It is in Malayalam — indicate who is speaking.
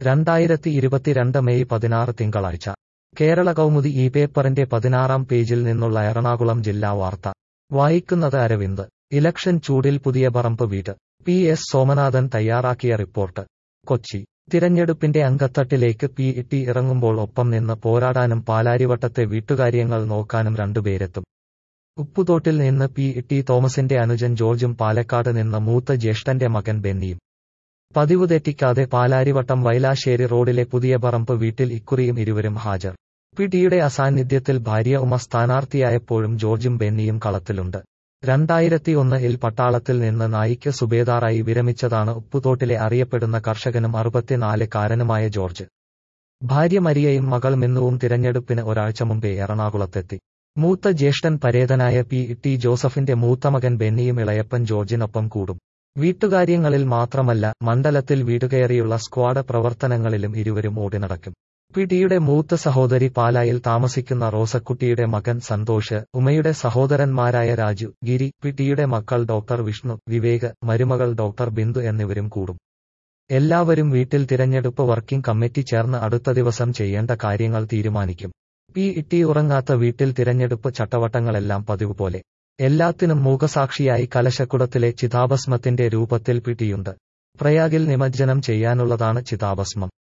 Speaker 1: രണ്ടായിരത്തി ഇരുപത്തിരണ്ട് മെയ് പതിനാറ് തിങ്കളാഴ്ച കേരള കൗമുദി ഈ പേപ്പറിന്റെ പതിനാറാം പേജിൽ നിന്നുള്ള എറണാകുളം ജില്ലാ വാർത്ത വായിക്കുന്നത് അരവിന്ദ് ഇലക്ഷൻ ചൂടിൽ പുതിയ പറമ്പ് വീട് പി എസ് സോമനാഥൻ തയ്യാറാക്കിയ റിപ്പോർട്ട് കൊച്ചി തിരഞ്ഞെടുപ്പിന്റെ അങ്കത്തട്ടിലേക്ക് പി ഇട്ടി ഇറങ്ങുമ്പോൾ ഒപ്പം നിന്ന് പോരാടാനും പാലാരിവട്ടത്തെ വീട്ടുകാര്യങ്ങൾ നോക്കാനും രണ്ടുപേരെത്തും ഉപ്പുതോട്ടിൽ നിന്ന് പി ഇട്ടി തോമസിന്റെ അനുജൻ ജോർജും പാലക്കാട് നിന്ന് മൂത്ത ജ്യേഷ്ഠന്റെ മകൻ ബെന്നിയും പതിവ് തെറ്റിക്കാതെ പാലാരിവട്ടം വൈലാശ്ശേരി റോഡിലെ പുതിയ പറമ്പ് വീട്ടിൽ ഇക്കുറിയും ഇരുവരും ഹാജർ പിടിയുടെ അസാന്നിധ്യത്തിൽ ഭാര്യ ഉമ സ്ഥാനാർത്ഥിയായപ്പോഴും ജോർജും ബെന്നിയും കളത്തിലുണ്ട് രണ്ടായിരത്തി ഒന്നിൽ പട്ടാളത്തിൽ നിന്ന് നായിക്ക് സുബേദാറായി വിരമിച്ചതാണ് ഉപ്പുതോട്ടിലെ അറിയപ്പെടുന്ന കർഷകനും അറുപത്തിനാല് കാരനുമായ ജോർജ് ഭാര്യ മരിയയും മകൾ മിന്നുവും തിരഞ്ഞെടുപ്പിന് ഒരാഴ്ച മുമ്പേ എറണാകുളത്തെത്തി മൂത്ത ജ്യേഷ്ഠൻ പരേതനായ പി ടി ജോസഫിന്റെ മൂത്തമകൻ ബെന്നിയും ഇളയപ്പൻ ജോർജിനൊപ്പം കൂടും വീട്ടുകാര്യങ്ങളിൽ മാത്രമല്ല മണ്ഡലത്തിൽ വീടുകയറിയുള്ള സ്ക്വാഡ് പ്രവർത്തനങ്ങളിലും ഇരുവരും ഓടിനടക്കും പിടിയുടെ മൂത്ത സഹോദരി പാലായിൽ താമസിക്കുന്ന റോസക്കുട്ടിയുടെ മകൻ സന്തോഷ് ഉമയുടെ സഹോദരന്മാരായ രാജു ഗിരി പിടിയുടെ മക്കൾ ഡോക്ടർ വിഷ്ണു വിവേക് മരുമകൾ ഡോക്ടർ ബിന്ദു എന്നിവരും കൂടും എല്ലാവരും വീട്ടിൽ തിരഞ്ഞെടുപ്പ് വർക്കിംഗ് കമ്മിറ്റി ചേർന്ന് അടുത്ത ദിവസം ചെയ്യേണ്ട കാര്യങ്ങൾ തീരുമാനിക്കും പി ഇട്ടി ഉറങ്ങാത്ത വീട്ടിൽ തിരഞ്ഞെടുപ്പ് ചട്ടവട്ടങ്ങളെല്ലാം പതിവ് പോലെ എല്ലാത്തിനും മൂകസാക്ഷിയായി കലശക്കുടത്തിലെ ചിതാഭസ്മത്തിന്റെ രൂപത്തിൽ പിടിയുണ്ട് പ്രയാഗിൽ നിമജ്ജനം ചെയ്യാനുള്ളതാണ് ചിതാഭസ്മം